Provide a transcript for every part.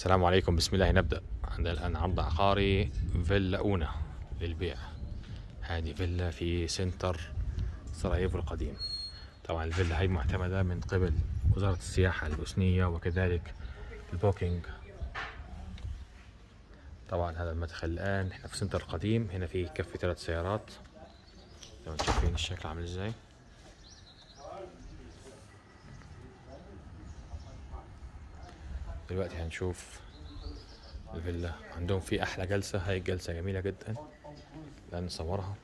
السلام عليكم بسم الله نبدأ عندنا الآن عرض عقاري فيلا أونا للبيع هذه فيلا في سنتر سراييفو القديم طبعا الفيلا هي معتمدة من قبل وزارة السياحة البوسنية وكذلك البوكينج طبعا هذا المدخل الآن احنا في سنتر قديم هنا في كفي ثلاث سيارات زي ما انتم شايفين الشكل عامل ازاي دلوقتي هنشوف الفيلا عندهم في احلى جلسه هاي الجلسه جميله جدا الان نصورها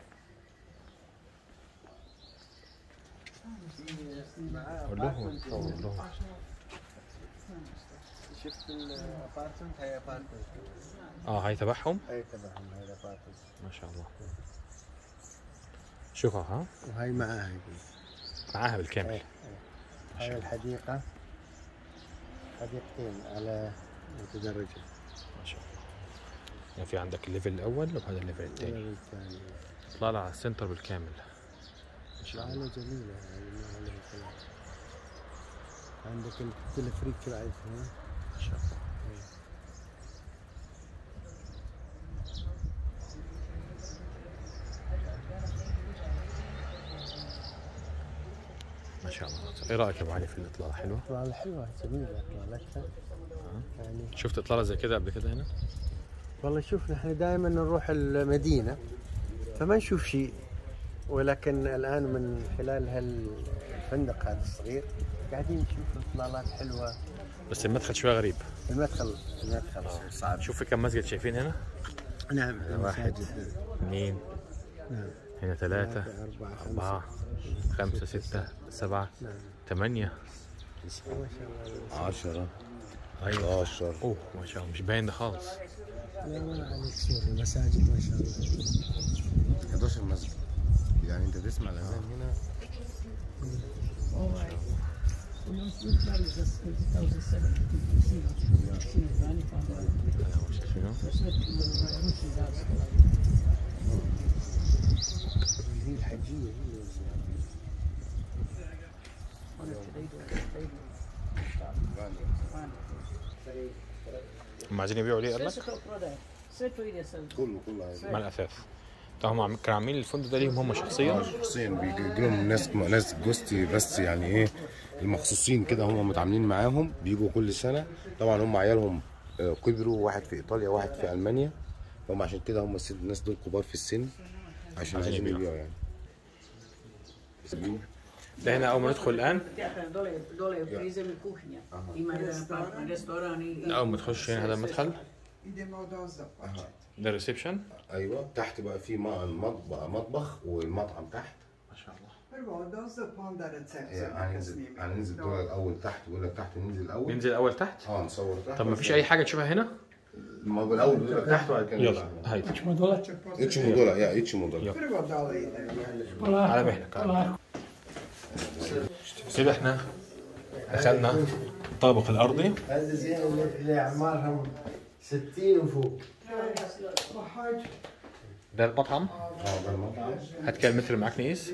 قول لهم قول لهم شفت الابارتمنت هاي ابارتمنت اه هاي تبعهم هاي تبعهم هاي الابارتمنت ما شاء الله شوفها ها وهاي معاها هاي معاها بالكامل هاي هاي الحديقة حديقتين على متدرجة ما شاء الله يعني في عندك الليفل الاول وهذا الليفل الثاني الليفل الثاني طلع على السنتر بالكامل ما شاء الله العالة جميلة هاي ما عليها كلام عندك التلفريك بعد هنا ما شاء الله ما شاء الله ايه رايك يا ابو علي في الاطلاله حلوه اطلالة حلوة جميلة اطلالتها يعني شفت اطلاله زي كده قبل كده هنا والله شوف نحن دائما نروح المدينة فما نشوف شيء ولكن الآن من خلال هالفندق هذا الصغير قاعدين نشوف إطلالات حلوة بس المدخل شويه غريب المدخل المدخل صعب شوف في كم مسجد شايفين هنا نعم واحد. مساجد. اثنين نعم هنا ثلاثة أربعة خمسة أربعة خمسة ستة سبعة نعم ثمانية ما شاء الله عشرة أيوة 11 أوه ما شاء الله مش باين ده خالص لا ولا عليك شوف المساجد ما شاء الله 11 مسجد يعني انت تسمع الاذان هنا أيوة، شايفينه؟ هي الحجية هي هم عايزين يبيعوا ليه قال لك؟ كله كله عادي مع الأثاث طب هم عم- كانوا عاملين الفندق ده ليهم هم شخصيا شخصيا بيجي لهم ناس ناس جوستي بس يعني ايه المخصوصين كده هم متعاملين معاهم بيجوا كل سنه طبعا هم عيالهم آه، كبروا واحد في ايطاليا واحد في المانيا هم عشان كده هم الست- الناس دول كبار في السن عشان عايزين عايزين يبيعوا. يبيعوا يعني ده هنا أول ما ندخل الآن Dole, dole je prizem i kuhinja. Ima jedan apartman, restoran i... i- أول ما تخش هنا هذا المدخل Idemo od ozdo početi. ده الريسبشن ايوه تحت بقى في م- مطبخ مطبخ والمطعم تحت ما شاء الله Prvo od ozdo, pa onda recepcija. neka هننزل snimi. هننزل دور الاول تحت بيقول لك تحت ننزل الاول ننزل الأول تحت اه نصور تحت طب ما فيش أي حاجة تشوفها هنا؟ ما هو الاول بيقول لك تحت وبعد كده يلا نطلع. هاي Će poslije- اتش مودولا يا اتش مودولا يلا. Prvo dole ide. على مهلك على مهلك كده احنا دخلنا الطابق الأرضي هذا زين اللي اللي اعمارهم 60 وفوق ده المطعم اه ده المطعم هات كده المتر اللي معاك نقيس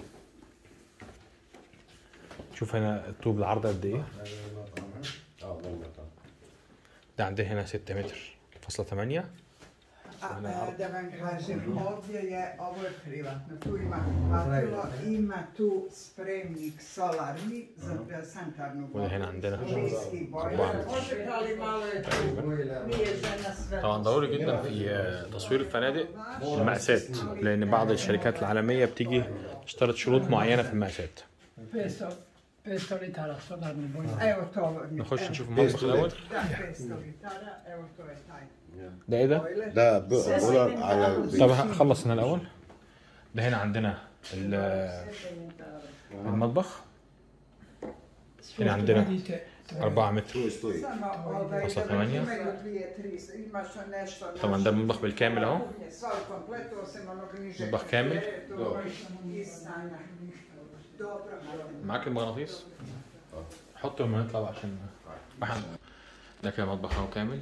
شوف هنا الطوب العرض قد ايه اه ده المطعم ده عندنا هنا 6 متر فاصلة 8 A, e, da vam kažem, ovdje je, ovo je privatno, tu ima patilo, ima tu spremnik solarni za sanitarnu وده هنا عندنا Plinski bojler. أربعة Može ali malo je tu, nije žena sve. طبعا ضروري جدا في آه، تصوير الفنادق المقاسات لان بعض الشركات العالميه بتيجي تشترط شروط معينه في المقاسات 500, 500 litara solarni bojler. Evo to, نخش evo, نشوف المطبخ الاول da, 500 litara, evo to je taj ده ايه ده bojler. ده بولر على طب هخلص هنا الاول ده هنا عندنا ال- المطبخ هنا عندنا Vidite, 4 متر ستوري Samo ovaj, Posla da tramanja. imaju dvije, tri, imaš nešto... طبعا ده المطبخ بالكامل اهو Sva u kompletu, osim onog nižeg. مطبخ كامل. I stana. Dobro, hajde. معاك المغناطيس حطه لما نطلع بقى عشان واحد ده كده مطبخ اهو كامل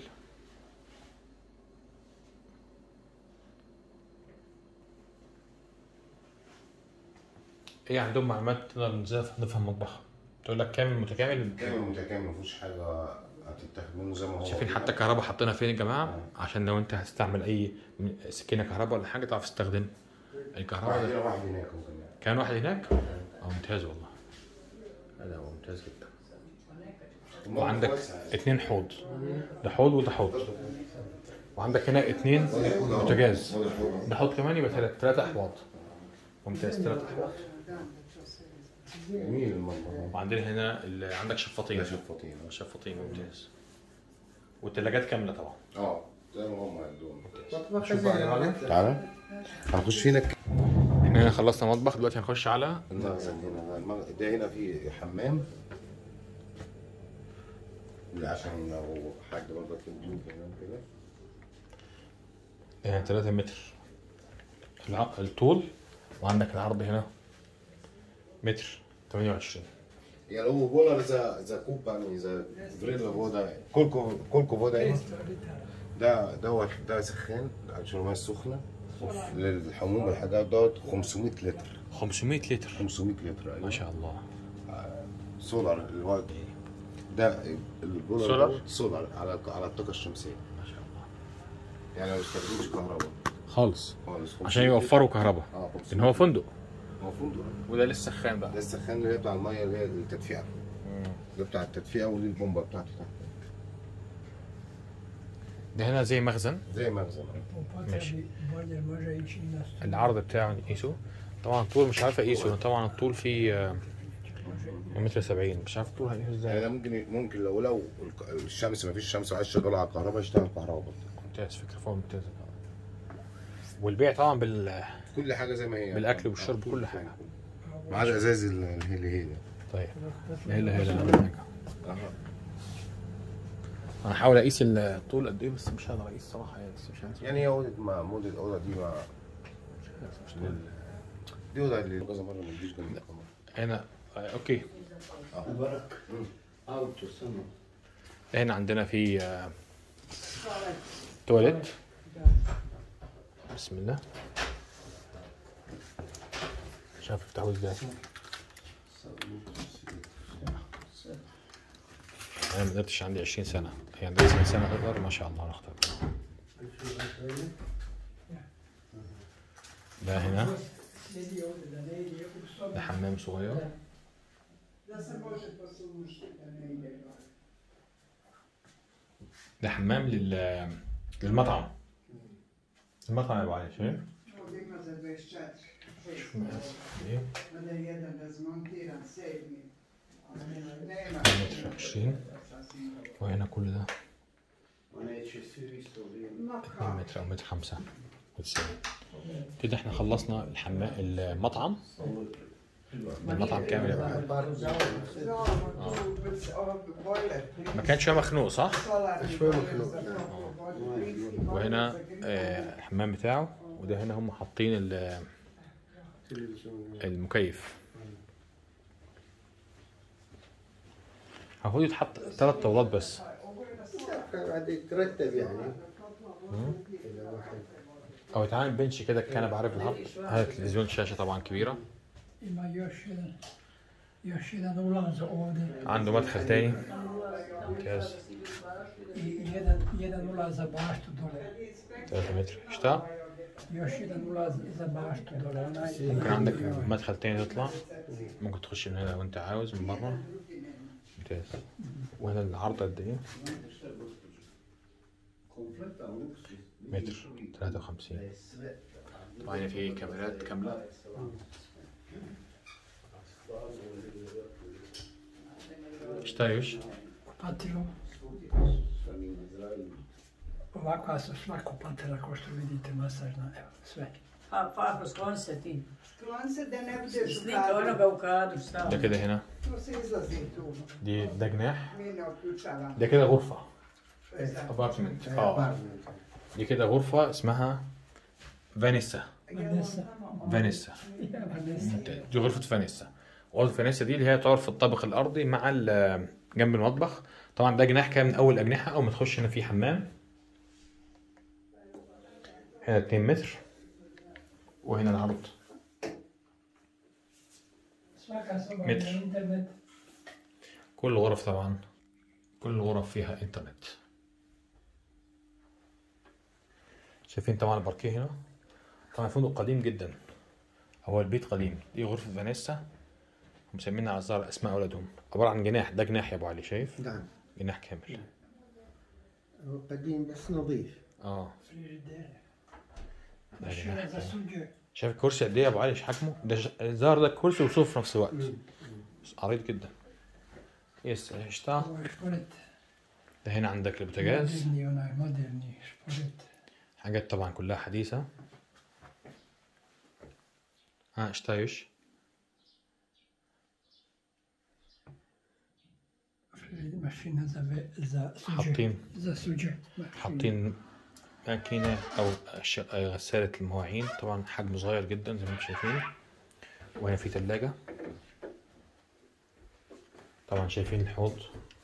ايه عندهم معلومات نقدر نزاف نفهم مطبخ تقول لك كامل متكامل كامل متكامل ما فيهوش حاجه هتتاخد منه زي ما هو شايفين كده. حتى كهرباء حاطينها فين يا جماعه عشان لو انت هتستعمل اي سكينه كهرباء ولا حاجه تعرف تستخدم الكهرباء واحد ده. هنا واحد هناك ممكن يعني. كان واحد هناك اه ممتاز والله هذا هو ممتاز جدا وعندك واسع يعني. اتنين حوض ده حوض وده حوض وعندك هنا اتنين بوتاجاز ده حوض كمان يبقى تلاتة تلاتة احواض ممتاز تلاتة احواض جميل المطبخ وعندنا هنا ال- عندك شفاطين ده شفاطين شفاطين ممتاز والثلاجات كامله طبعا اه زي ما هم عندهم مطبخ خزينة تعالى هنخش فينا احنا هنا خلصنا مطبخ دلوقتي هنخش على المخزن هنا المخ- ده هنا في حمام ده عشان لو حد برضه في الضيوف هنا كده يعني 3 متر الع- الطول وعندك العرض هنا متر 28 يعني لو بولا اذا اذا كوبا اذا فريلا فودا كلكو كلكو فودا ايه ده دوت ده سخان ده عشان الميه السخنه للحموم والحاجات دوت 500 لتر 500 لتر 500 لتر ايوه ما شاء الله سولار اللي هو ده البولر سولار؟ دوت سولار على على الطاقه الشمسيه ما شاء الله يعني ما بيستخدمش كهرباء خالص خالص عشان يوفروا كهرباء اه 500 لان هو فندق هو فندق وده لسه سخان بقى ده السخان اللي هي بتاع الميه اللي هي التدفئه ده بتاع التدفئه ودي البومبه بتاعته تحت ده هنا زي مخزن زي مخزن ماشي. Bolje može ići i na sto. العرض بتاعه نقيسه طبعا الطول مش عارف اقيسه طبعا الطول فيه آه، متر 70 مش عارف الطول هنقيسه يعني ازاي ده ممكن ممكن لو لو الك- الشمس ما فيش شمس وعايز شغال على الكهرباء يشتغل كهرباء ممتاز فكره فوق ممتازه والبيع طبعا بال... كل حاجه زي ما هي بالاكل والشرب كل حاجه ما عدا ازاز ال- اللي هي ده طيب لا اله الا الله حاجه انا هحاول اقيس الطول قد ايه بس مش هقدر اقيس صراحه يعني بس مش عارف يعني هي اوضه ما مودة الاوضه دي ما دي اوضه اللي كذا مره ما تجيش جنب القمر هنا آه، اوكي اوتو سمو هنا عندنا في آه، تواليت بسم الله مش عارف افتحه ازاي انا ما قدرتش عندي 20 سنه هي عندها 20 سنه تقدر ما شاء الله نختار ده هنا Sjedi ovdje da ne ide u sobu. ده حمام صغير Da se može poslušati da ne ide gore. ده حمام لل للمطعم المطعم يا ابو علي شايف؟ Ovdje ima za 24. شوف مقاس ايه Ovdje je jedan razmontiran, sedmi. Ali nema. متر 20 Sasvim dobro. وهنا كل ده neće svi isto vrijeme. 2 2 kao. متر او متر 5 كده احنا خلصنا الحمام المطعم المطعم كامل يا ابو علي Za ovo tu, bez ovog bojler. ما كانش مخنوق صح؟ Solarni Što je bojler maknuo? za toplu vodu, plinski bojler وهنا za grijanje. آه، الحمام بتاعه وده هنا هم حاطين ال- المكيف المفروض يتحط ثلاث طاولات بس قاعد يترتب يعني إذا واحد او يتعامل بنش كده الكنبه عارف الحط هذا تلفزيون شاشه طبعا كبيره Ima još jedan, još jedan ulaz ovdje عنده مدخل تاني ممتاز i jedan, jedan ulaz za baštu dole. 3 متر اشتاق Još jedan ulaz za baštu dole. Onaj, ممكن عندك مدخل تاني تطلع ممكن تخش من هنا لو انت عاوز من بره ممتاز وهنا العرض قد ايه؟ متر 53 طبعا هنا في كاميرات كاملة šta još? Patilo. Ovakva su svako patila kao što vidite masažna, evo sve. Pa, pa, skloni se ti. Sklon se da ne budeš u Slika kadru. onoga u kadru, stav. ده كده هنا Tu se izlazi tu. دي ده جناح Mi ne otključavamo. ده كده غرفة To je za- ابارتمنت اه دي كده غرفة اسمها فانيسا Vanessa. فانيسا Ja, Vanessa. دي غرفة فانيسا غرفة فانيسا دي اللي هي تعرف في الطابق الأرضي مع ال- جنب المطبخ طبعا ده جناح كده من أول أجنحة أول ما تخش هنا في حمام هنا 2 متر وهنا العرض Svaka soba Metr. na internet. كل غرف طبعا كل الغرف فيها انترنت شايفين طبعا الباركيه هنا طبعا فندق قديم جدا هو البيت قديم دي غرفة فانيسا مسمينها على الظاهر اسماء اولادهم عبارة عن جناح ده جناح يا ابو علي شايف نعم جناح كامل هو قديم بس نظيف اه Frigidaire. ده Machine جناح à كامل. souder. شايف الكرسي قد ايه يا ابو علي حجمه ده ج- الظاهر ده كرسي وصوف في نفس الوقت بس عريض جدا يس اشتا Ouais, Spolette. ده هنا عندك البوتاجاز Moderni, on a moderni, Spolette. حاجات طبعا كلها حديثة ها اشتايش Machine za, za suđe. حاطين Za suđe. حاطين ماكينة أو أش- غسالة المواعين طبعا حجم صغير جدا زي ما انتم شايفين وهنا في تلاجة طبعا شايفين الحوض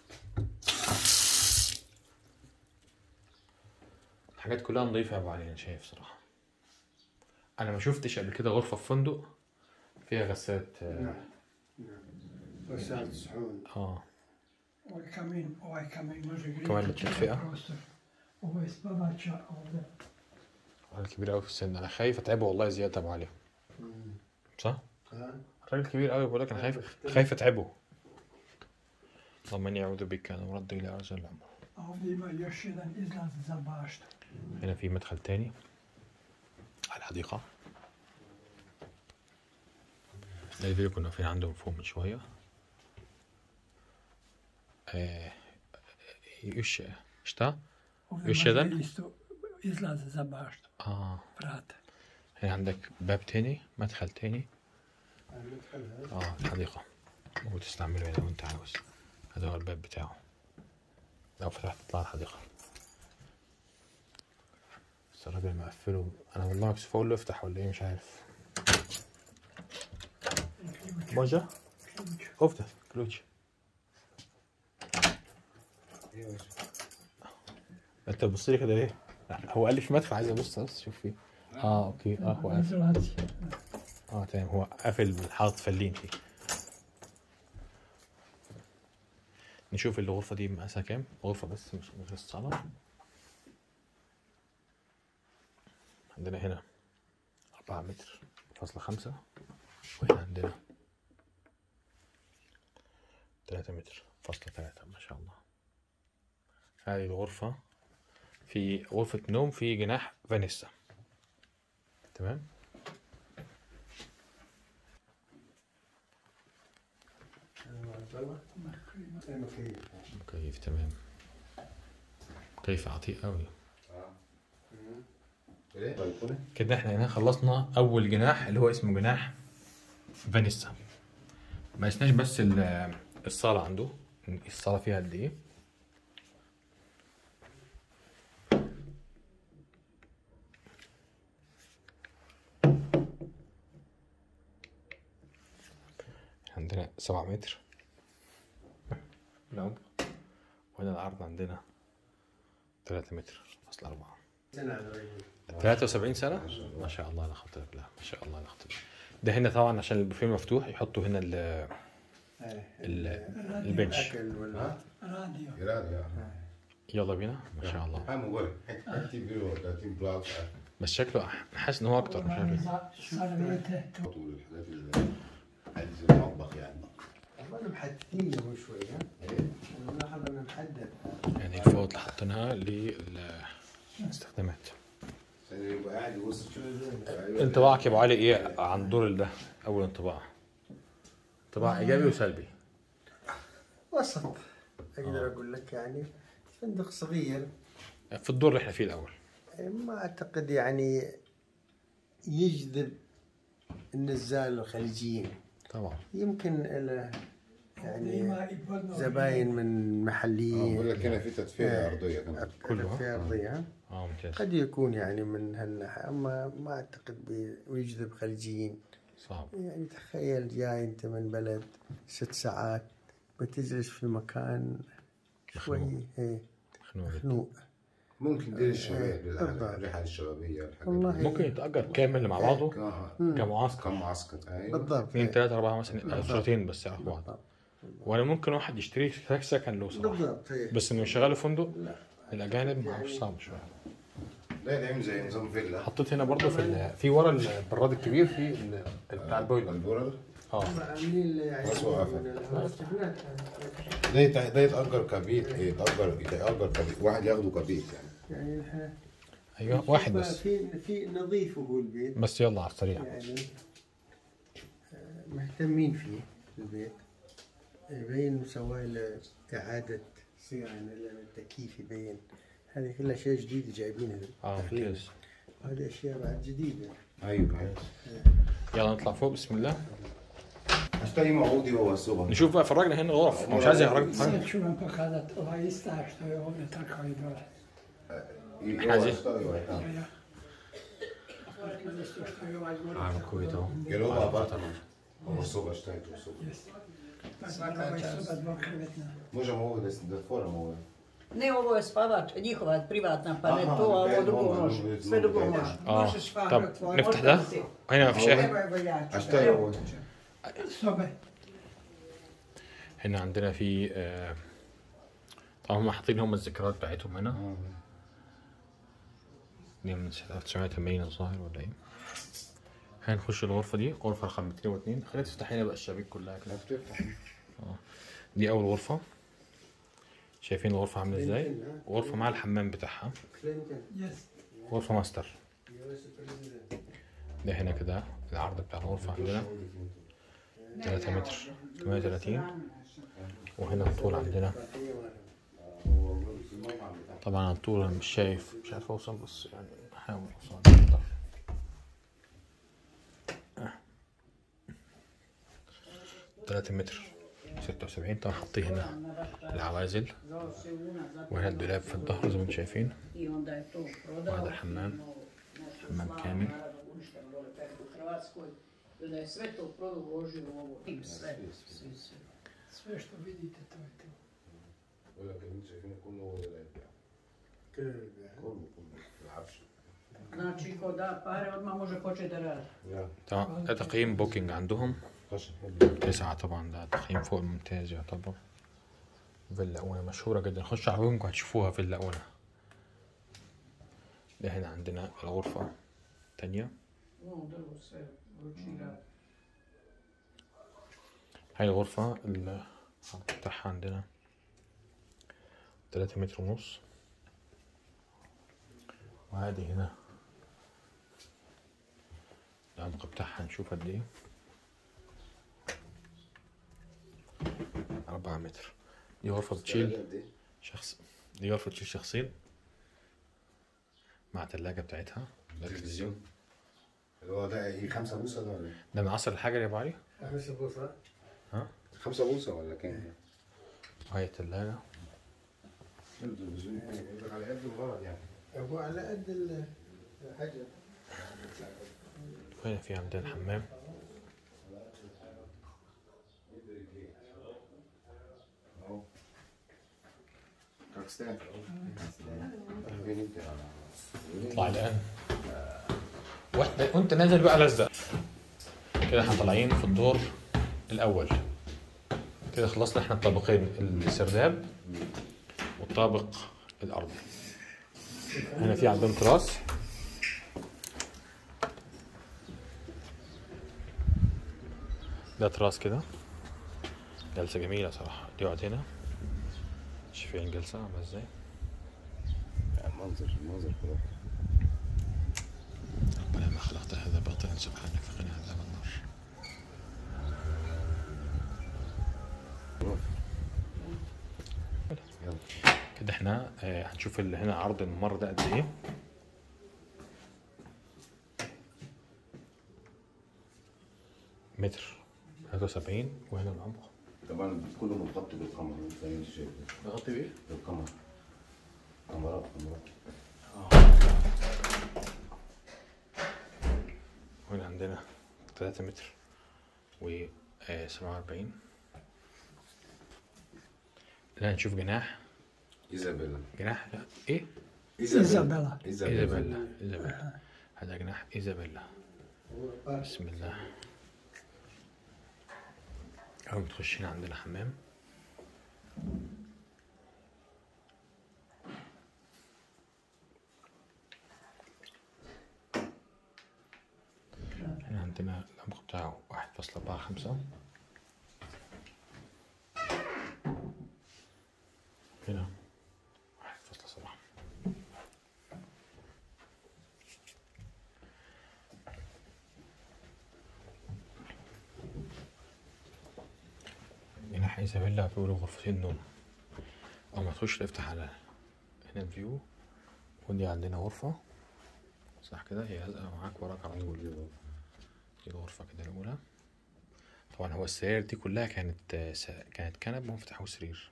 الحاجات كلها نظيفة يا أبو علي أنا شايف صراحة أنا ما شفتش قبل كده غرفة في فندق فيها غسالة آه، غسالة صحون اه Ovaj kamin, ovaj kamin može grijati. Kamen متدفئة. prostor. Ovo je spavača ovdje. راجل كبير قوي في السن أنا خايف أتعبه والله زيادة يا أبو علي صح؟ ها راجل كبير قوي بقول لك انا خايف خايف اتعبه اللهم اني اعوذ بك ان ارد الى ارض العمر A ovdje ima još jedan izlaz za baštu. هنا في مدخل تاني على الحديقة ده الفيديو كنا واقفين عنده من فوق من شوية آه، يش شتا Ovdje Još može jedan? isto izlaz za baštu. اه Vrata. هنا عندك باب تاني مدخل تاني المدخل هذا اه الحديقة ممكن تستعمله هنا وانت عاوز هذا هو الباب بتاعه لو فتحت تطلع الحديقة بس الراجل مقفله انا والله مكسوف اقول له افتح ولا ايه مش عارف موجة افتح كلوتش انت بتبص لي كده ليه؟ لا، هو قال لي في مدخل عايز ابص بس شوف فيه اه اوكي اه هو قافل Izolacija. اه تمام هو قافل حاطط فلين فيه نشوف الغرفة دي مقاسها كام غرفة بس مش مش الصالة عندنا هنا أربعة متر فاصلة خمسة وهنا عندنا تلاتة متر فاصلة تلاتة ما شاء الله هذه الغرفة في غرفة نوم في جناح فانيسا تمام المكيف مكيف تمام مكيف عتيق قوي ايه بلكونه كده احنا هنا خلصنا اول جناح اللي هو اسمه جناح فانيسا ما قسناش بس ال- الصالة عنده الصالة فيها قد ايه عندنا سبعة متر العمق وهنا العرض عندنا تلاتة متر فاصل أربعة سنة على الرجل 73 سنة ما شاء الله لا قوة إلا بالله ما شاء الله لا قوة إلا بالله. ده هنا طبعا عشان البوفيه مفتوح يحطوا هنا ال ال البنش الأكل ولا Radio. يراد يا يلا بينا ما شاء الله هم بقول 30 كيلو 30 بلاك بس شكله أح- حاسس ان هو اكتر مش عارف ليه. Za sarvete. tu- طول الحاجات اللي حديث المطبخ يعني أظن محددين له شوي ها أنا ملاحظ إنه محدد يعني الفوط اللي حاطينها للاستخدامات عشان يبقى قاعد يبص شو انطباعك يا ابو علي ايه عن دور ده اول انطباع انطباع ايجابي وسلبي وسط أقدر أقول لك يعني فندق صغير في الدور اللي احنا فيه الاول ما أعتقد يعني يجذب النزال الخليجيين طبعا يمكن له Ovdje يعني ima i podno زباين من بقول محليين لك هنا في تدفئه ارضيه كمان كله، في أرضية ها؟ اه ممتاز قد يكون يعني من هالناحية أما ما أعتقد بي- بيجذب خليجيين صعب يعني تخيل جاي أنت من بلد ست ساعات بتجلس في مكان شوي إيه خنوق جدا. خنوق ممكن دير الشباب بالضبط. الرحله الشبابيه الحاجات والله دي. ممكن يتأجر كامل مع بعضه آه. كمعسكر كم معسكر ايوه بالضبط اثنين إيه. ثلاثة أربعة مثلا أسرتين بس يعرفوا بعض بالضبط. وانا ممكن واحد يشتري سكن له صراحه بالضبط هيك بس انه يشغله فندق لا الاجانب معرفش صعب شويه ده يتعمل زي نظام فيلا حطيت هنا برضه في ال- في ورا البراد الكبير في ال- بتاع البويلر البورر اه عاملين يعني بس وقفت. هناك ده يت- ده يتأجر كبيت يتأجر يتأجر كبيت واحد ياخده كبيت يعني يعني احنا ايوه واحد بس في في نظيف هو البيت بس يلا على السريع يعني آه، مهتمين فيه في البيت يبين مسوي له إعادة صيانة لأن التكييف يبين هذه كلها أشياء جديدة جايبينها اه داخلين. ممتاز هذه أشياء بعد جديدة ايوه ايوه يلا نطلع فوق بسم الله اشتري معودي هو الصبح نشوف بقى فرجنا هنا الغرف مش عايز يخرج Sad ću vam pokazati ova ista što je ovdje tako i dole. احنا عايزين Ja. Apartman isto što je ovaj gore. عامل كويت اهو جلوب ابارتمان هو الصبح اشتريته الصبح Jeste. Tako da ovaj soba dvokrevetna. možemo ovo da da otvorimo ovo Ne, ovo je spavač, njihova privatna, pa ne Aha, to, a ovo ok, drugo mogu, može. mogu, Sve drugo mogu. može. اه Možeš vam طب otvoriti. نفتح ده هنا ما فيش اي Evo, evo ja ću. اشتري ovo Sobe. هنا عندنا في آه، طبعا هم حاطين هم الذكريات بتاعتهم هنا دي من 1980 الظاهر ولا ايه هنخش الغرفة دي غرفة رقم 202 خلينا تفتح هنا بقى الشبابيك كلها كده بتفتح دي أول غرفة شايفين الغرفة عاملة ازاي غرفة مع الحمام بتاعها كلينتون Jeste. غرفة ماستر يوسف بريزيدنت ده هنا كده العرض بتاع الغرفة عندنا 3 متر 38 وهنا الطول عندنا طبعا الطول انا مش شايف مش عارف اوصل بس يعني احاول اوصل تلاتة متر ستة وسبعين طبعا حاطين هنا العوازل وهنا الدولاب في الظهر زي ما انتم شايفين I onda je to prodao. وهذا الحمام Znači, حمام slavno, كامل. naravno, uništeno dole perku u Hrvatskoj. I onda je sve to prodao, uložio u ovo. Tim sve, svi, sve. Sve što vidite, to je to. بقول لك انت شايفين كله هو ده يبيع كله كله كله العفش Znači, ko da pare, odmah može početi da radi. لا طبعا ده تقييم بوكينج عندهم خش تسعة طبعا ده تقييم فوق الممتاز يعتبر فيلا أونا مشهورة جدا خش على وينكم هتشوفوها فيلا أونا ده هنا عندنا الغرفة التانية Ono drvo sve, ručni rad. هاي الغرفة اللي بتاعها عندنا تلاتة متر ونص وعادي هنا العمق بتاعها نشوف قد ايه أربعة متر دي غرفة بتشيل شخص دي غرفة تشيل شخصين مع تلاجة بتاعتها تلفزيون اللي هو ده ايه خمسة بوصة ده ولا ايه؟ ده من عصر الحجر يا ابو علي خمسة بوصة خمسة بوصة ولا كام؟ وهي التلاجة التلفزيون يقول لك على قد الغرض يعني هو على قد الحجر وهنا في عندنا الحمام اهو باكستان فين انت اطلع الان واحدة وانت نازل بقى لزق كده احنا طالعين في الدور الاول كده خلصنا احنا الطابقين السرداب والطابق الارضي هنا في عندهم تراس ده تراس كده جلسة جميلة صراحة دي يقعد هنا شوفين الجلسة عاملة ازاي المنظر المنظر خرافي ربنا ما خلقت هذا باطلا سبحانك فقنا عذاب النار كده احنا آه، هنشوف اللي هنا عرض الممر ده قد ايه متر 73 وهنا العمق طبعا كله متغطي بالقمر زي ما انت شايف نغطي بايه؟ بالقمر قمرات قمرات وهنا عندنا 3 متر و 47 هنا هنشوف جناح ايزابيلا جناح لا ايه؟ Izabela. ايزابيلا ايزابيلا هذا جناح ايزابيلا بسم الله أول ما تخش هنا عندنا حمام هنا عندنا العمق بتاعه واحد فاصلة أربعة خمسة هنا واحد فاصلة سبعة هنا حيث فيلا بيقولوا غرفتين نوم أول ما تخش تفتح على هنا الفيو ودي عندنا غرفة صح كده هي لازقة معاك وراك على طول دي الغرفة كده الأولى طبعا هو السراير دي كلها كانت آه، س- كانت كنب ومفتاح وسرير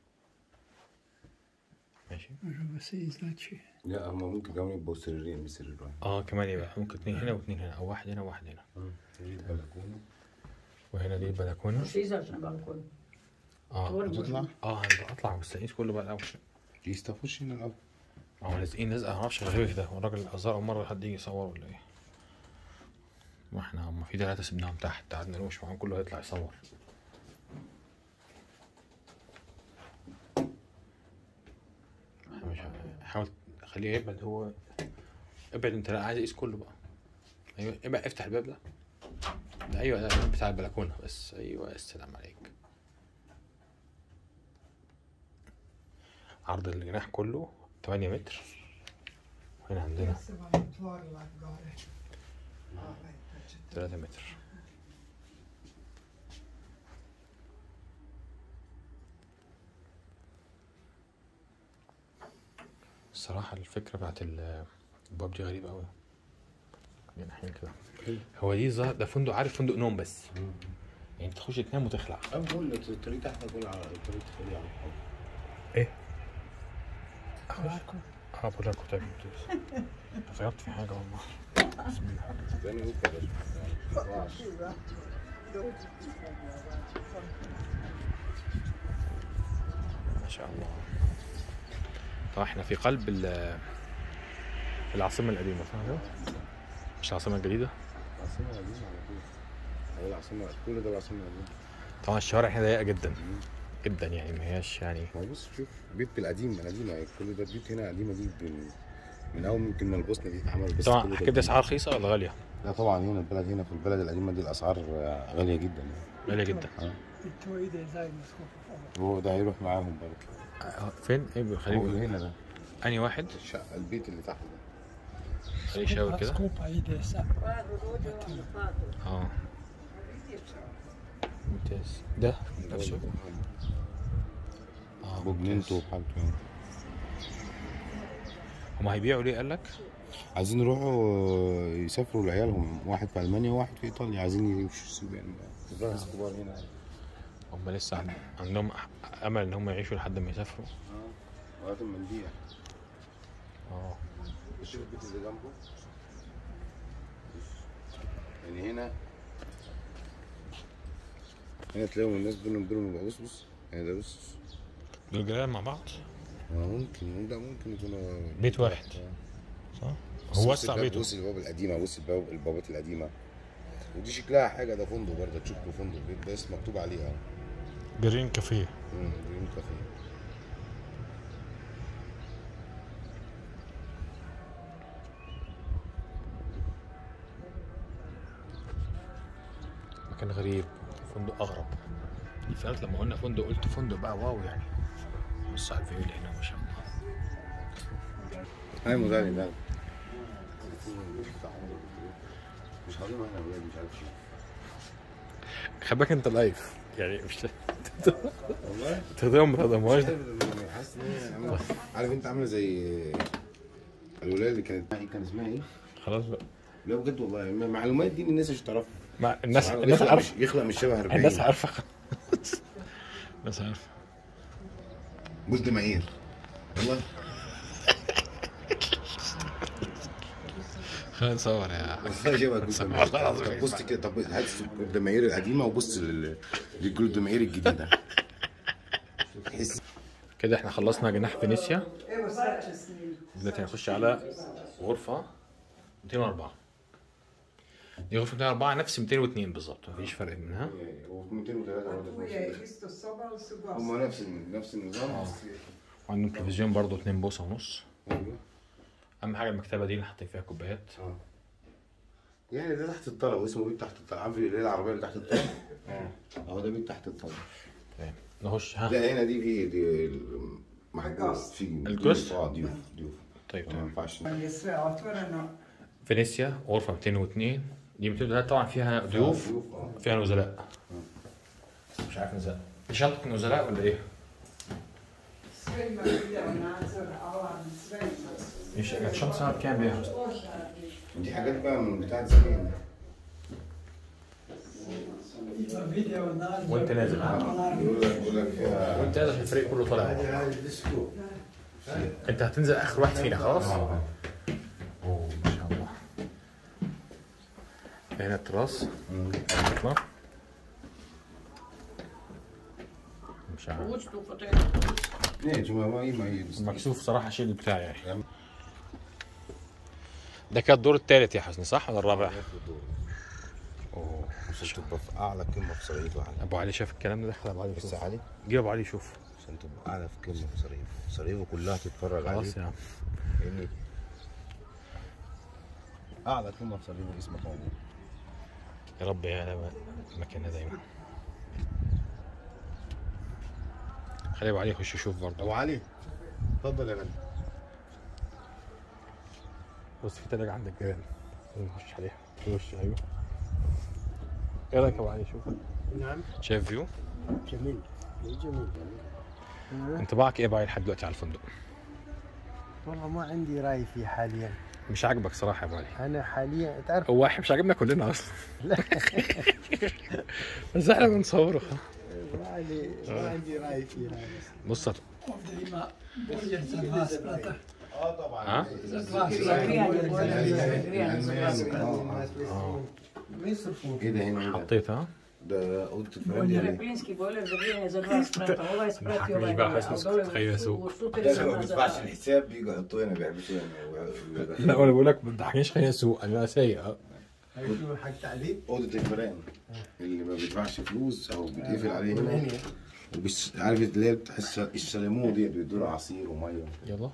ماشي Je sais, значит. لا هم ممكن كمان يبقوا سريرين مش سرير واحد اه كمان يبقى ممكن اتنين هنا واتنين هنا او واحد هنا وواحد هنا سرير بلكونه وهنا دي البلكونه مش izaći na balkon. اه Otvorimo هتطلع اه هنبقى اطلع والسقيس كله بقى الاول يستخش هنا الاول ما هو لازقين لزقه معرفش غريبه كده والراجل الازهر اول مره حد يجي يصور ولا ايه واحنا هما في ثلاثه سيبناهم تحت قعدنا نوش معاهم كله هيطلع يصور إحنا مش ه- حاول خليه يبعد هو ابعد انت لا عايز اقيس كله بقى ايوه ابعد افتح الباب ده ده ايوه ده الباب بتاع البلكونه بس ايوه السلام عليك عرض الجناح كله 8 متر وهنا عندنا Ja se vam otvorila gore. Ovaj, pa ćete 3 متر الصراحة الفكرة بتاعت ال- الباب دي غريبة أوي جناحين كده هو دي ظهر ده فندق عارف فندق نوم بس يعني انت تخش تنام وتخلع انا بقول لك الطريق تحت اقول على الطريق تخليه على الحوض ايه اه بقول لك كتاب افتكرت في حاجة والله بسم الله تاني هو كده ما شاء الله طبعا احنا في قلب ال- العاصمة القديمة صح كده؟ مش العاصمة الجديدة العاصمة القديمة على طول هي العاصمة كل ده العاصمة القديمة طبعا الشوارع هنا ضيقة جدا جدا يعني ما هياش يعني ما هو بص شوف بيت القديم القديمة يعني كل ده بيوت هنا قديمة دي من, من أول ممكن ما الغصن دي اتعمل بس كل طبعا ده حكيت قديم. اسعار رخيصة ولا غالية؟ لا طبعا هنا البلد هنا في البلد القديمة دي الأسعار آه، غالية جدا يعني. غالية جدا I to ide zajedno skupo. وهو ده هيروح معاهم برضه آه، فين؟ ايه هو خليه اللي هنا ده انهي واحد؟ الشقة البيت اللي تحت ده خليه يشاور Skupa, كده skupa ide sa. اه ممتاز ده نفسه اه بوجنينتو وحالته يعني هما هيبيعوا ليه قال لك؟ عايزين يروحوا آه، يسافروا لعيالهم واحد في ألمانيا وواحد في إيطاليا عايزين يمشوا السوق يعني ناس كبار هنا هما لسه عند- عندهم أح- امل ان هم يعيشوا لحد ما يسافروا لغاية ما نبيع اه شوف البيت اللي جنبه يعني هنا هنا تلاقيهم الناس دول دول بقى بص بص يعني ده بص دول جيران مع بعض آه، ممكن ده ممكن يكونوا بيت واحد صح؟ بص هو بص وسع الباب- بيته بص الباب القديمة بص الباب البابات القديمة ودي شكلها حاجة ده فندق برضه تشوف له فندق بيت ده اسم مكتوب عليها جرين كافيه امم دريم كافيه مكان غريب فندق اغرب دي فعلا لما قلنا فندق قلت فندق بقى واو يعني بص على الفيو اللي هنا ما شاء الله هاي مداري ده مش هقول احنا ولاد مش عارف شو خلي بالك انت لايف يعني مش والله تخدمهم ما تخدمهاش حاسس ان هي عاملة- عارف انت عامله زي الولايه اللي كانت كان اسمها ايه؟ خلاص بقى لا بجد والله المعلومات دي الناس مش تعرفها مع الناس سبحان الله، الناس يخلق عارفه مش- يخلق مش شبه 40 الناس عارفه الناس عارفه بوز معير والله خلينا نصور يا والله شبه جولد والله معير العظيم طب بص كده طب هات جولد معير القديمه وبص لل- للجولد معير الجديده تحس كده احنا خلصنا جناح فينيسيا Evo sad će snimiti. دلوقتي هنخش على غرفة 204 دي غرفه 204 نفس 202 بالظبط مفيش فرق منها و 203 برضه Tu je isto soba, ali su gosti. هم نفس نفس النظام بس وعندهم تلفزيون برضه 2 بوصه ونص ايوه اهم حاجه المكتبه دي اللي حاطين فيها كوبايات اه يعني ده تحت الطلب اسمه بيت تحت الطلب عارف اللي هي العربيه اللي تحت الطلب اهو ده بيت تحت الطلب تمام نخش ها لا هنا دي في دي محجوز الجوست. في الجوست؟ اه ضيوف ضيوف طيب ما تمام ينفعش Je sve otvoreno. فينيسيا غرفه 202 دي 203 طبعا فيها ضيوف ضيوف اه فيها نزلاء مش عارف نزلاء دي شنطه نزلاء ولا ايه؟ Sve ima video nadzor, alarm, sve ima. مش كانت شنطه سنه كام بيها؟ دي حاجات بقى من بتاعت زمان Ima video nadzor. وانت نازل alarm. يقول لك يقول لك فيها وانت نازل الفريق كله طالع هذه هذه الديسكو انت هتنزل اخر واحد فينا خلاص؟ اوه ما شاء الله هنا التراس نطلع مش عارف Ući tu fotelju. neće ma ma ima i مكسوف صراحه اشيل البتاع يعني ده كان الدور الثالث يا حسني صح ولا الرابع؟ اوه عشان تبقى في اعلى قمه في صريف العالم ابو علي شاف الكلام ده دخل ابو علي بس يشوف علي جيب ابو علي يشوف عشان تبقى اعلى في قمه في صريف صريفه كلها تتفرج عليه خلاص يا عم يعني اعلى قمه في صريفه اسمك موجود يا رب يعلم مكانها دايما خلي ابو علي يخش يشوف برضه ابو علي اتفضل يا غالي بص في تلاجة عندك جيران نخش عليها نخش ايوه ايه رايك يا ابو علي شوف نعم شايف فيو جميل جميل انطباعك ايه يا ابو علي لحد دلوقتي على الفندق والله ما عندي راي فيه حاليا مش عاجبك صراحه يا ابو علي انا حاليا تعرف هو احنا مش عاجبنا كلنا اصلا بس احنا بنصوره ما عندي ما عندي راي فيه هذا بص هت- Ovdje ima bolje za dva sprata. اه طبعا ها Za dva Grijanje, sprata. grijanje, grijanje su الناس glasne. اه ما يصرفون ايه ده هنا حطيتها ده اوضه To الفرن je دي plinski bojler za grijanje za dva sprata. Ovaj sprat i Mahak ovaj mi baš dole. A nisam dole تخيل u- سوق. u štuteri ما ima za بيدفعش dva. الحساب بيجوا يحطوه هنا بيحبسوه هنا لا وانا بقول لك ما تضحكنيش خلينا نسوق انا سايق هيكون حق تعليم اوضه الفيران اللي ما بيدفعش فلوس او بيتقفل عليه هنا وبس عارف اللي هي بتحس الشاليمو دي بيدوا له عصير وميه يلا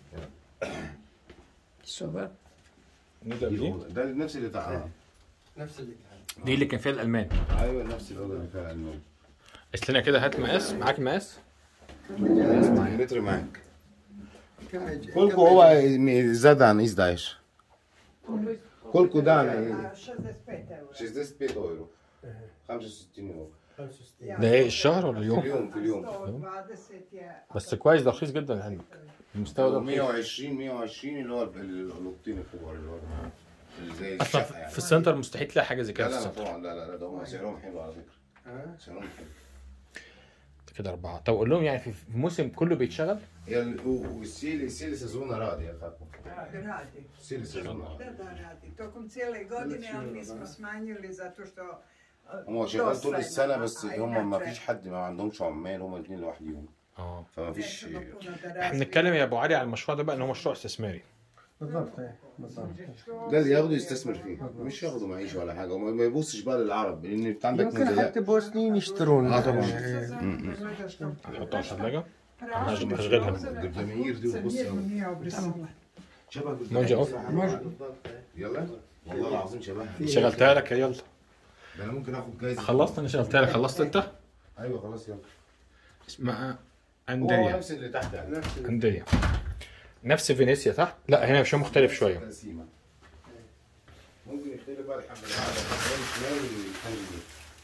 Soba. نبدا دي بدي الأوضة. ده نفس اللي تعالى نفس اللي كان دي اللي كان فيها الالمان ايوه نفس الاوضه اللي فيها المهم استنى كده هات مقاس معاك مقاس متر معاك كم يجي كلكم هو زاد عن ايس داعش كلكم ده عن A 65 eura. 65 اورو 65 اورو 65 ده ايه الشهر ولا في اليوم اليوم في اليوم 120 je بس كويس ده رخيص جدا عندك المستوى ده رخيص. 120 120 اللي هو ال- الاوضتين الكبار اللي هو اللي زي اصلا الشقه يعني في السنتر مستحيل تلاقي حاجه زي لا كده في لا لا السنتر طبعا لا لا لا ده هم سعرهم حلو على فكره ها؟ سعرهم حلو كده اربعه طب قول لهم يعني في في موسم كله بيتشغل هي ال- و- والسيل السيل سيزون رادي يا فاطمه radi. السيل سيزون رادي Da, da, radi. Tokom cijele godine, ali mi smo smanjili zato što a, هم شغال طول dosta السنه ima, بس a هم ما inače فيش حد ما عندهمش عمال هم الاثنين لوحديهم اه فما فيش nećemo puno da احنا razvijemo. بنتكلم يا ابو علي على المشروع ده بقى ان هو مشروع استثماري بالضبط إيه، بالضبط ده اللي ياخده يستثمر فيه مش ياخده معيشه ولا حاجه وما ما يبصش بقى للعرب لان انت عندك يمكن نزلاء حتى بوسنيين يشترون آه، طبعاً. إيه. Zato što هنحطها على الثلاجه prašimo هشغلها. prozore, الجماهير دي وبص crnicu nije obrisala. شبه نرجع أهو. يلا والله العظيم شبهها شغلتها لك يا يلا ده انا ممكن اخد جايزه خلصت انا شغلتها لك خلصت انت ايوه خلاص يلا اسمها هو اندريا نفس اللي تحت يعني نفس ال- اندريا نفس فينيسيا تحت لا هنا شيء مختلف شويه تقسيمه ممكن يختلف بقى الحبه اللي بعد الشمال والحاجه دي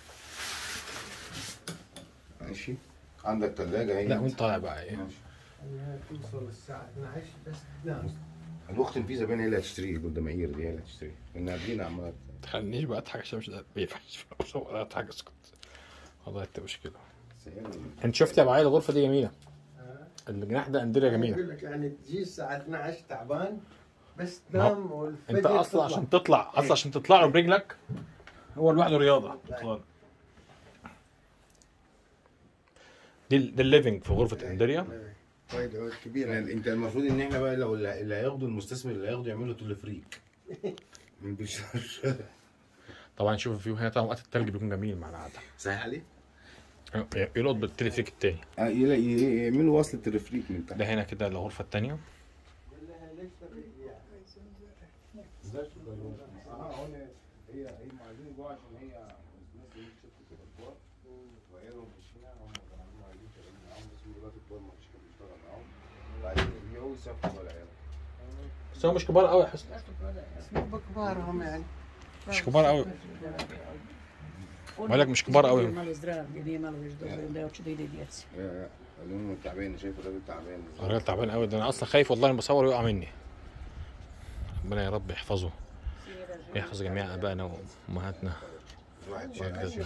ماشي عندك ثلاجه هي لا وانت طالع بقى ايه ماشي توصل الساعة 12 بس تنام الوقت في زبائن هي اللي هتشتريه الجماهير دي هي اللي هتشتريه لان قبلينا عماله تخلينيش بقى اضحك عشان مش ما ينفعش ولا اضحك اسكت والله انت مشكله تسهل. انت شفت يا ابو علي الغرفه دي جميله الجناح ده اندريا جميله اقول لك يعني تجي الساعة 12 تعبان بس تنام والفجر انت اصلا تطلع. عشان تطلع اصلا عشان تطلع له برجلك هو لوحده رياضه اطلال. دي ال- ده الليفنج في غرفه اندريا وايد عود كبيرة يعني انت المفروض ان احنا بقى لو اللي اللي هياخده المستثمر اللي هياخده يعمل له تلفريك من بيشتغل طبعا شوف الفيو هنا طبعا وقت التلج بيكون جميل مع القعده صحيح عليه؟ يلقط بالتلفريك التاني يعملوا وصلة الرفريك من تحت ده هنا كده الغرفه التانيه هي هم عايزين يجوا عشان هي الناس دي شركة الأطفال وعيالهم في الشارع هم كانوا عايزين شغالين معاهم بس هم دلوقتي الكبار ما فيش حد بيشتغل معاهم وعايزين يبيعوا يسافروا على عيالهم بس هو مش كبار قوي يا حسن مو كبارهم يعني مش كبار قوي بقول لك مش كبار قوي. Malo zdrav, gdje nije malo već dobro, da hoće da ide djeci. قالوا لهم تعبان شايف الراجل تعبان الراجل تعبان قوي ده انا اصلا خايف والله بصور ويقع مني ربنا يا رب يحفظه يحفظ جميع ابائنا وامهاتنا واحد شايف واجدادنا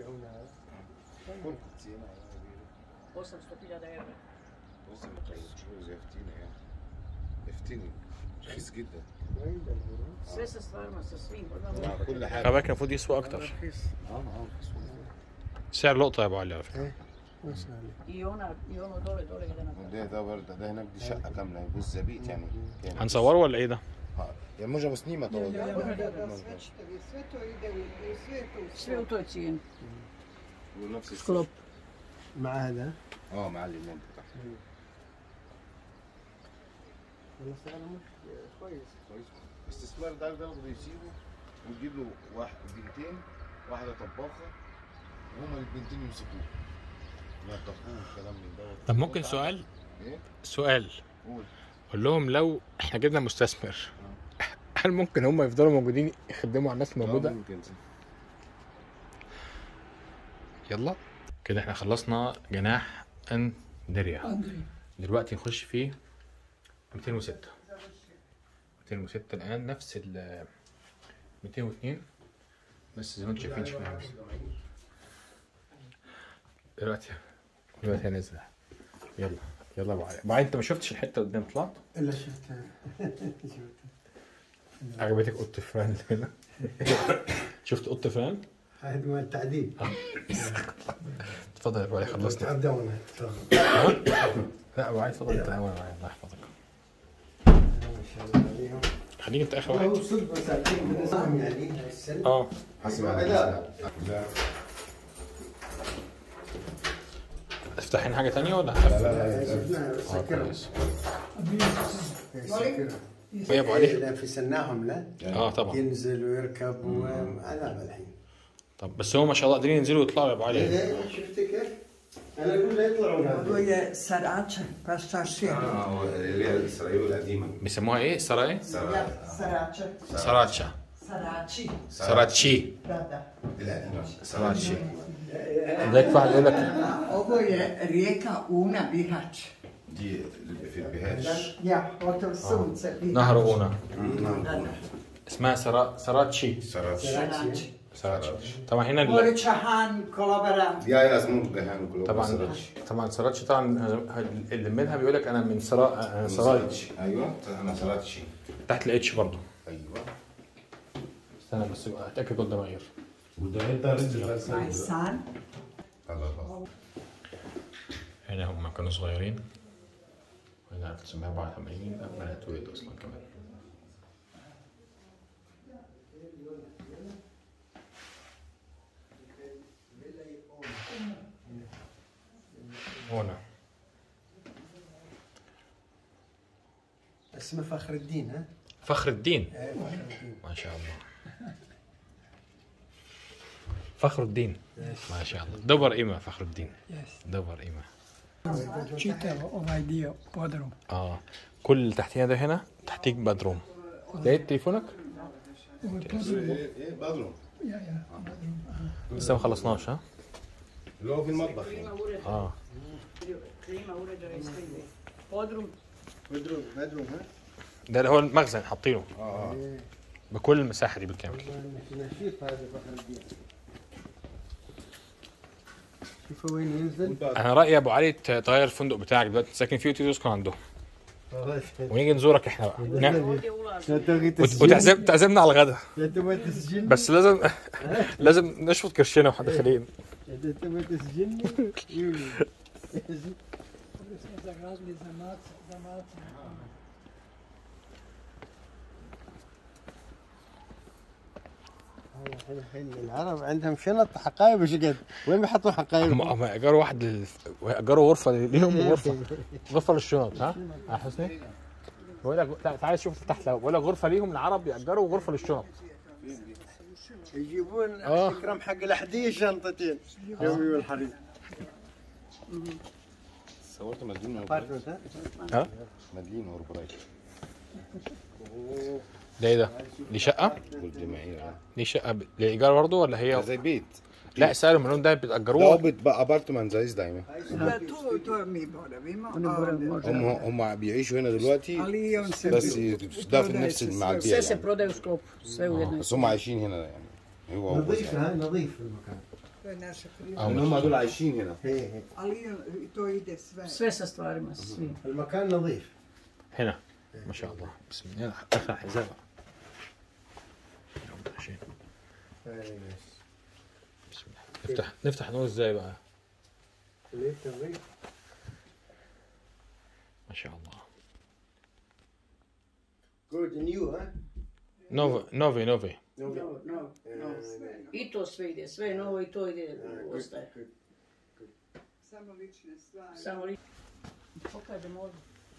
800.000 eura. بص مش زي فتينة يعني افتني رخيص جدا Sve sa stvarima, sa svim. مع كل حاجة خلي بالك المفروض يسوى اكتر رخيص اه اه سعر لقطه يا ابو علي على فكره وصل عليه I ona, i ono dole, dole jedan na ده ده برضه ده هناك دي شقة كاملة بص زبيط يعني كامل. هنصوره ولا ايه ده؟ ها. يعني možemo snimati ovo. Da, da, sve ćete vi, sve to ide u, i sve je to u Sve u toj cijeni. ونفس Sklop. مع هذا اه معلي المنطقة تحت والله سعره مش كويس كويس الاستثمار ده ده بده يسيبه وتجيب له واحد بنتين واحدة طباخة وهما البنتين يمسكوه ينضفوه والكلام من دوت طب ممكن سؤال ايه؟ سؤال قول قول لهم لو احنا جبنا مستثمر هل ممكن هم يفضلوا موجودين يخدموا على الناس الموجوده؟ آه، ممكن يلا كده احنا خلصنا جناح اندريا دلوقتي نخش في 206 206 الان نفس ال 202 بس زي ما انتم شايفين شويه دلوقتي دلوقتي هنزل يلا يلا يا ابو علي ابو علي انت ما شفتش الحته قدام طلعت الا شفتها شفتها عجبتك اوضه الفران اللي هنا شفت اوضه الفران هذا مال التعذيب اتفضل يا ابو علي خلصنا تعب دونا تفضل لا ابو علي اتفضل انت اول معايا الله يحفظك ما شاء الله عليهم خليك انت اخر واحد هو صدق مساكين بنظام يعني هاي السنه اه حسب على لا لا تفتحين حاجه تانية ولا لا لا شفناها اه سكرها كويس سكرها يا ابو علي لا في سناهم لا اه طبعا ينزل ويركب وعذاب الحين طب بس هو ما شاء الله قادرين ينزلوا ويطلعوا يا ابو علي إيه، شفت كيف؟ انا اقول لا يطلعون To هذول je sarača, pa šta šije. اه اللي هي الاسرائيليه القديمه بيسموها ايه سراي Ja, sarača, سراتشا sarači, سراتشي da, da. القديمه سراتشي ده يكفي يقول لك A Ovo je rijeka Una Bihać. دي اللي في البهاش Ja, oto sunce Bihać. نهر اونا Da, da. اسمها سرا سراتشي سراتش Sarači. سراتشي طبعا هنا ال- Gorića Han, kolaborant. يا يا اسمهم بهان كلهم طبعا سراتش طبعا سراتشي طبعا اللي منها بيقول لك انا من سرا أنا سراج ايوه انا سراتشي تحت الاتش برضه ايوه استنى بس اتاكد قدام غير وده انت رجل Maj san. الله هنا هم كانوا صغيرين وهنا 1984 قبل ما اتولد اصلا كمان هنا اسمه فخر الدين ها؟ فخر الدين إيه، فخر الدين ما شاء الله فخر الدين ما شاء الله دبر قيمة فخر الدين دبر قيمة Čitav ovaj dio podrum. اه كل اللي تحتينا ده هنا تحتيك بدروم لقيت تليفونك؟ Ovo je podrum. ايه ايه بدرهم Ja, ja. لسه ما خلصناش ها؟ اللي هو في المطبخ Klima uređaj, اه klima uređaj i sve. Podrum, بدروم بدروم ها؟ ده اللي هو المخزن حاطينه اه بكل المساحة دي بالكامل نشيط هذا فخر الدين شوفوا وين ينزل انا رأيي يا ابو علي تغير الفندق بتاعك دلوقتي ساكن فيه وتيجي تسكن عندهم ونيجي نزورك احنا بقى نعم. ovdje ulazi. لا تلغي وت- تسجيل وتعزم تعزمنا على الغدا لا تبغى تسجلني بس لازم لازم نشفط كرشنا واحنا داخلين لا تبغى تسجلني يولي. Ovdje smo zagradili za mace, za mace. الحين الحين العرب عندهم شنط حقايب وش قد وين بيحطوا حقايب؟ هم هم اجروا واحد لل... اجروا غرفه ليهم غرفه غرفه للشنط ها يا حسني بقول لك لا تعال شوف تحت لو بقول لك غرفه ليهم العرب ياجروا غرفه للشنط يجيبون آه. تكرم حق الاحذيه شنطتين يومي والحريم صورت مدلين ابارتمنت ها؟ ها مدلين اوربرايت ده ايه ده؟ دي شقه؟ والجماعيه دي شقه ب- للايجار برضه ولا ده هي زي بيت لا سعر المليون ده ده بتاجروه بيت بقى ابارتمان زي دايما Da to, to mi boravimo, a هم هم بيعيشوا هنا دلوقتي ali on se بس ده في نفس مع البيع Sve se يعني. prodaje u sklopu, sve u jednoj. بس هم عايشين هنا يعني هو هو نظيف يعني. ها نظيف المكان to je naša prilika. اه ان هم دول عايشين هنا هي هي Ali on- to ide sve. Sve sa stvarima, svi. المكان نظيف هنا ما شاء الله بسم الله افتح حزام شيء بسم الله نفتح نفتح نور ازاي بقى ليه نظيف ما شاء الله جود نيو ها نوفي نوفي نوفي No, no, no. I to sve ide, sve je novo i to ide, ostaje. Samo lične stvari. Samo li... Pokažem ovdje.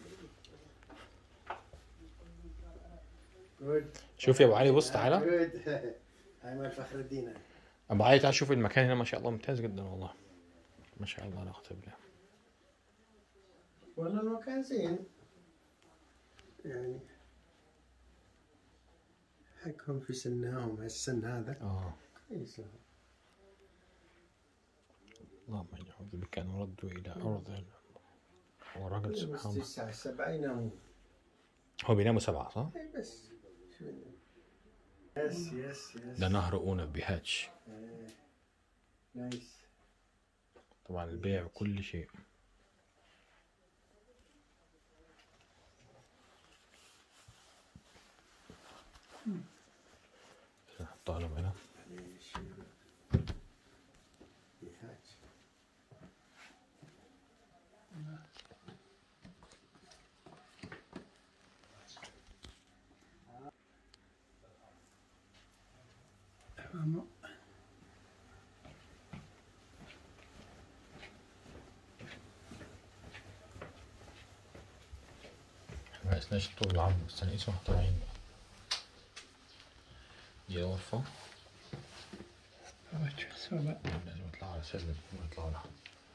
جود شوف يا ابو علي بص تعالى جود هاي مال فخر الدين ابو علي تعال شوف المكان هنا ما شاء الله ممتاز جدا والله ما شاء الله لا قوه الا بالله والله المكان زين يعني حقهم في سنهم هالسن هذا اه كويس لهم. اللهم اجعل بك ان ردوا الى ارض والراجل بس سبحان الله الساعة سبعة ينامون هو بيناموا سبعة صح؟ إيه بس شو يس يس يس ده نهر أونا بهاتش نايس طبعا البيع وكل شيء نحطها لهم هنا ما قسناش طول العرض بس هنقيسه واحنا طالعين بقى دي غرفة لازم يطلعوا على سلم ويطلعوا لها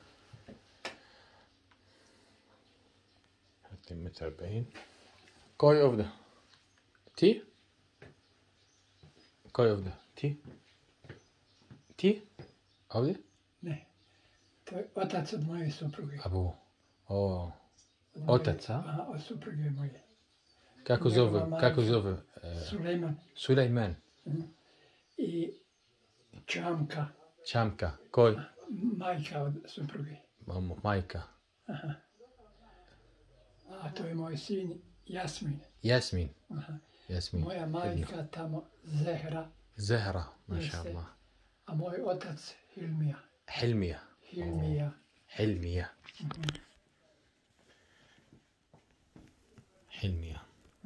اتنين متر أربعين كوي اوف ده تي كوي اوف ده تي تي ovdje Ne. To je otac od moje supruge. أبوه أوه Od moje- Otac, a? Aha, od supruge moje. kako Njegova zove, majka. kako zove? E, Sulejman Sulejman, i Čamka, Čamka, koji? majka od supruge. Mamo, majka. A to je moj sin Jasmin. Jasmin, Aha. Jasmin. Moja majka tamo Zehra, Zehra, ما شاء Jeste. الله. a moj otac Hilmija. حلمية Hilmija. حلمية حلمية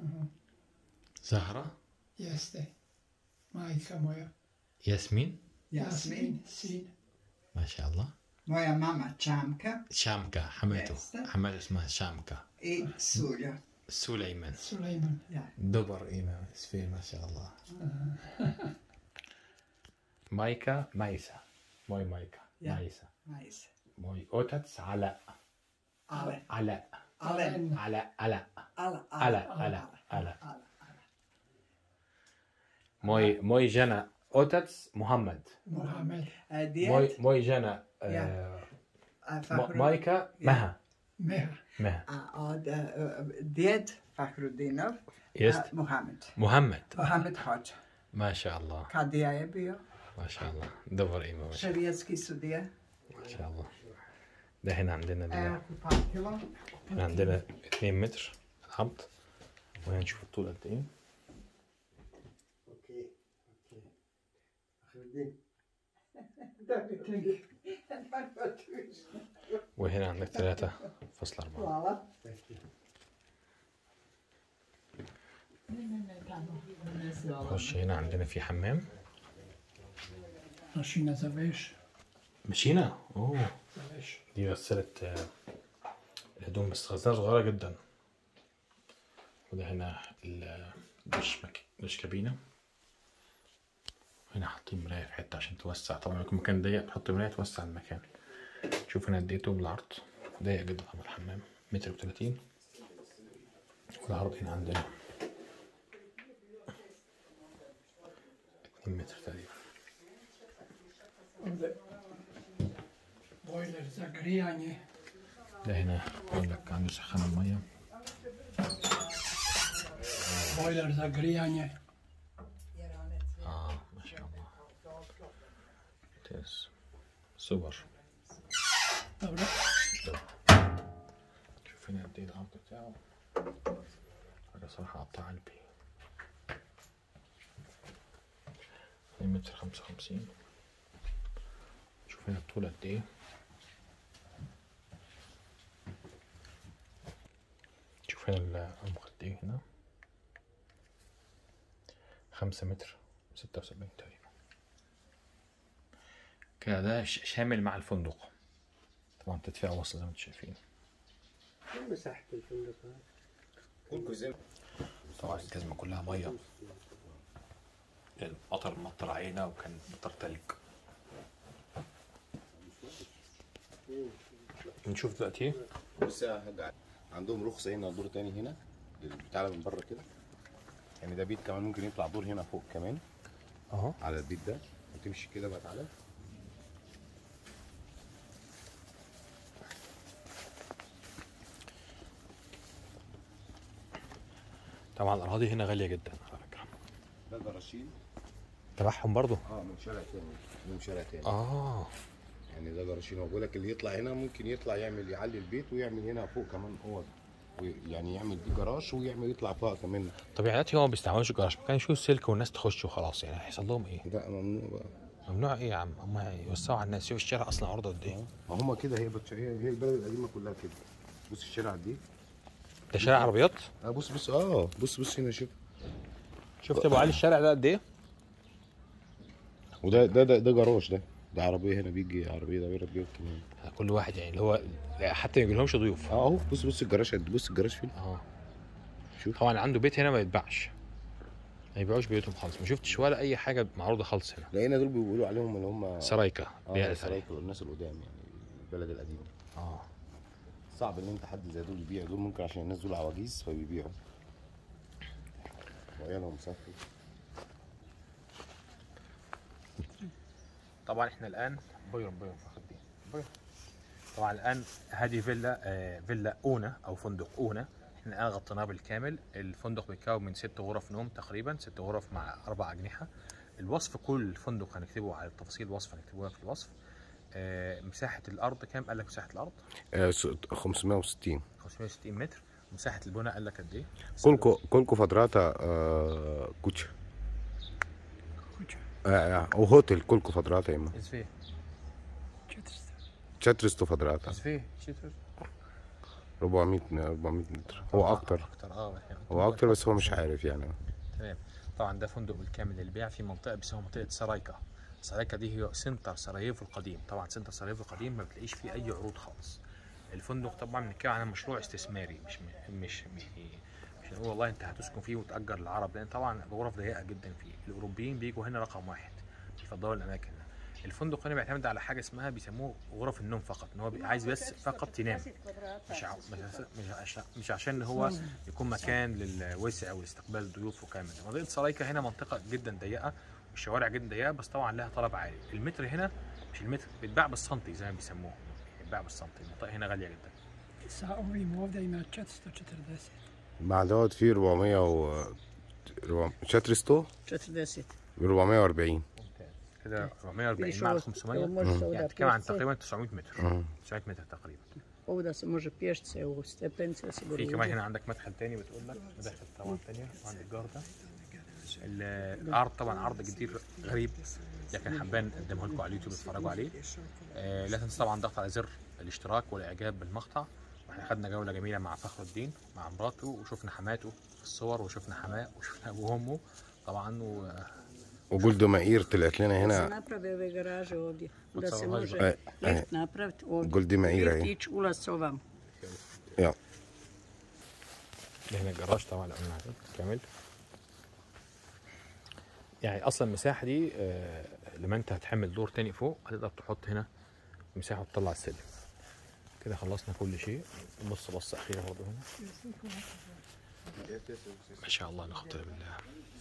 زهرة Jeste. Majka moja. ياسمين Jasmin. sin. ما شاء الله Moja mama Čamka شامكة حماته Jeste. حماته اسمها شامكة i Sulja. سليمان Sulejman. دبر إمام اسفين ما شاء الله مايكا مايسا موي مايكا Ja. مايسا Majse. موي أوتاتس علاء Ale. علاء Ale. علاء علاء Ala. علاء علاء علاء Ala. موي موي جنى أوتاتس محمد Mohamed. E, موي Djed. موي جنى آه، a ما- Fahrudin- مايكا مها Meha. مها A od e, djed Fahrudinov. يست a Mohamed. محمد Mohamed Hođa. ما شاء الله Kadija je bio. ما شاء الله دبر إمام ما شاء Šerijatski sudija. ما شاء الله ده هنا عندنا ال- Evo kupatilo. هنا عندنا 2 متر العرض وهنا نشوف الطول قد ايه اوكي اوكي فخر الدين وهنا عندك 3.4 Hvala. نخش هنا عندنا في حمام Mašina za veš. مشينا اوه Za veš. دي غسالة آه، الهدوم بس غسالة صغيرة جدا وده هنا الدش مك... دش كابينة هنا حاطين مراية في حتة عشان توسع طبعا لو يكون مكان ضيق تحط مراية توسع المكان شوف هنا قد ايه طول العرض ضيق جدا طبعا الحمام متر وتلاتين والعرض هنا عندنا اتنين متر تقريبا Ovdje bojler za grijanje. ده هنا بقول لك عنده سخان المية Bojler za grijanje. اه ما شاء الله ممتاز سوبر Dobro. شوف هنا قد ايه العرض بتاعه حاجة صراحة قطع قلبي اتنين متر خمسة وخمسين شوف هنا الطول قد ايه شوف هنا العمق قد ايه هنا خمسة متر ستة وسبعين تقريبا كده ده ش- شامل مع الفندق طبعا تدفئة وصل زي ما انتم شايفين كم مساحة الفندق هذا؟ كلكم زي طبعا الجزمة كلها مية المطر مطر علينا وكان مطر تلج نشوف دلوقتي ايه بص يا حاج علي، عندهم رخصة هنا دور تاني هنا بتاع من بره كده يعني ده بيت كمان ممكن يطلع دور هنا فوق كمان اهو على البيت ده وتمشي كده بقى تعالى طبعا الاراضي هنا غالية جدا على فكرة ده جراشين تبعهم برضو اه من شارع تاني من شارع تاني اه يعني ده جراشين هو بقول لك اللي يطلع هنا ممكن يطلع يعمل يعلي البيت ويعمل هنا فوق كمان اوض يعني يعمل دي جراج ويعمل يطلع فوق كمان طب يعني دلوقتي هو ما بيستعملوش جراج كان يشوفوا السلك والناس تخش وخلاص يعني هيحصل لهم ايه؟ ده ممنوع بقى ممنوع ايه يا عم؟ هم يوسعوا على الناس شوف الشارع اصلا عرضه قد ايه؟ ما هم كده هي بتش... هي هي البلد القديمه كلها كده بص الشارع دي ده شارع عربيات؟ اه بص بص اه بص بص هنا شوف شفت ابو علي الشارع ده قد ايه؟ وده ده ده, ده جراج ده ده عربيه هنا بيجي عربيه ده بيرد بيوت كمان كل واحد يعني اللي هو حتى ما يجيلهمش ضيوف اه اهو بص بص الجراج قد- بص الجراج فين اه شوف طبعا عنده بيت هنا ما يتباعش ما يبيعوش بيوتهم خالص ما شفتش ولا اي حاجه معروضه خالص هنا لقينا دول بيقولوا عليهم اللي هم سرايكا اللي هي اه الأثرية. سرايكل الناس القدام يعني البلد القديمه اه صعب ان انت حد زي دول يبيع دول ممكن عشان الناس دول عواجيز فبيبيعوا وعيالهم سافروا طبعا احنا الان بيرم بيرم فخر الدين بيرم طبعا الان هذه فيلا آه فيلا اونا او فندق اونا احنا الان غطيناه بالكامل الفندق بيتكون من ست غرف نوم تقريبا ست غرف مع اربع اجنحه الوصف كل فندق هنكتبه على تفاصيل الوصف هنكتبوها في الوصف آه مساحه الارض كام قال لك مساحه الارض 560 560 متر مساحه البناء قال لك قد ايه كلكو كلكو فتراتا كوتشا او هوتيل كلكو فتراتا اما ازفي 400 فتراتا ازفي شتر 400 400 متر هو اكتر اكتر اه يعني هو اكتر بس هو مش عارف يعني تمام طبعا ده فندق بالكامل للبيع في منطقه بيسموها منطقه سرايكا سرايكا دي هي سنتر سراييفو القديم طبعا سنتر سراييفو القديم ما بتلاقيش فيه اي عروض خالص الفندق طبعا بنتكلم عن مشروع استثماري مش مش مش مش نقول والله انت هتسكن فيه وتاجر للعرب لان طبعا الغرف ضيقه جدا فيه الاوروبيين بيجوا هنا رقم واحد بيفضلوا الاماكن الفندق هنا بيعتمد على حاجه اسمها بيسموه غرف النوم فقط ان هو بي- عايز بس فقط تنام مش ع- مش عش- مش عشان مش عشان هو يكون مكان للوسع واستقبال الضيوف وكلام من ده منطقه سرايكا هنا منطقه جدا ضيقه والشوارع جدا ضيقه بس طبعا لها طلب عالي المتر هنا مش المتر بيتباع بالسنتي زي ما بيسموه بيتباع بالسنتي المنطقه هنا غاليه جدا Sa ovim ovdje ima 440. مع دوت فيه 400 و 400 40. 440 كده 440 Vidiš مع ovo, 500 ovo može se يعني ovdje بتتكلم عن pješce, تقريبا 900 متر 900 متر تقريبا ovdje se može pješce u stepenice da se في gore كمان uđe. هنا عندك مدخل تاني بتقول لك مداخل طبعا تانية وعند الجار ده ال- العرض طبعا عرض جديد غريب لكن حابين نقدمه لكم على اليوتيوب تتفرجوا عليه آه لا تنسى طبعا الضغط على زر الاشتراك والاعجاب بالمقطع واحنا خدنا جوله جميله مع فخر الدين مع مراته وشفنا حماته في الصور وشفنا حماه وشفنا ابوه وامه طبعا و... وجولد مائير طلعت لنا Da se هنا naprave ove garaže ovdje. Da se Samo može E, e. lift napraviti ovdje. جولد مائير Lift اهي ići ulaz s ovam. يلا ده هنا الجراج طبعا اللي قلنا عليه كامل يعني اصلا المساحه دي آه، لما انت هتحمل دور تاني فوق هتقدر تحط هنا مساحه وتطلع السلم كده خلصنا كل شيء بص بص اخيره برضه هنا ما شاء الله لا قوه الا بالله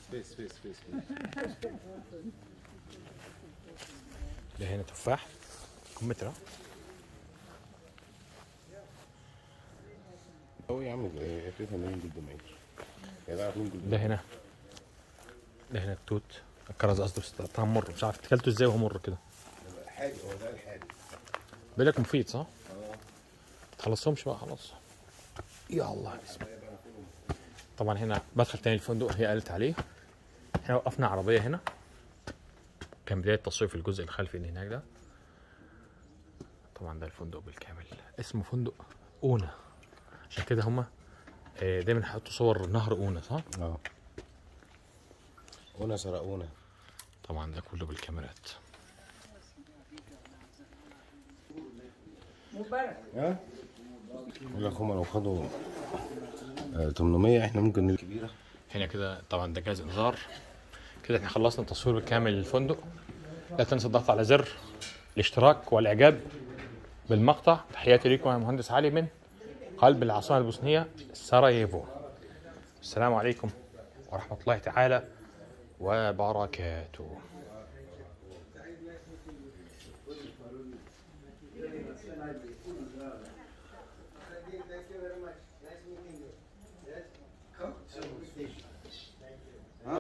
ده هنا تفاح كمثرى هو يا عم في 80 جولد مائير يا ده 2 جولد ده هنا ده هنا التوت الكرز قصدي بس طعم مر مش عارف اكلته ازاي وهو مر كده حادق هو ده الحادق بيقول لك مفيد صح؟ تخلصهمش بقى خلاص يا الله بسم الله طبعا هنا بدخل تاني الفندق هي قالت عليه احنا وقفنا عربية هنا كان بداية تصوير الجزء الخلفي اللي هناك ده طبعا ده الفندق بالكامل اسمه فندق أونا عشان كده هما آه، دايما يحطوا صور نهر أونا صح؟ اه هنا سرقونا طبعا ده كله بالكاميرات ها يقول لك هم لو خدوا آه، 800 احنا ممكن نجيب كبيره هنا كده طبعا ده جهاز انذار كده احنا خلصنا التصوير بالكامل للفندق لا تنسى الضغط على زر الاشتراك والاعجاب بالمقطع تحياتي لكم انا مهندس علي من قلب العاصمه البوسنيه سراييفو السلام عليكم ورحمه الله تعالى وبركاته Thank you very much. Nice meeting you. Yes. Come.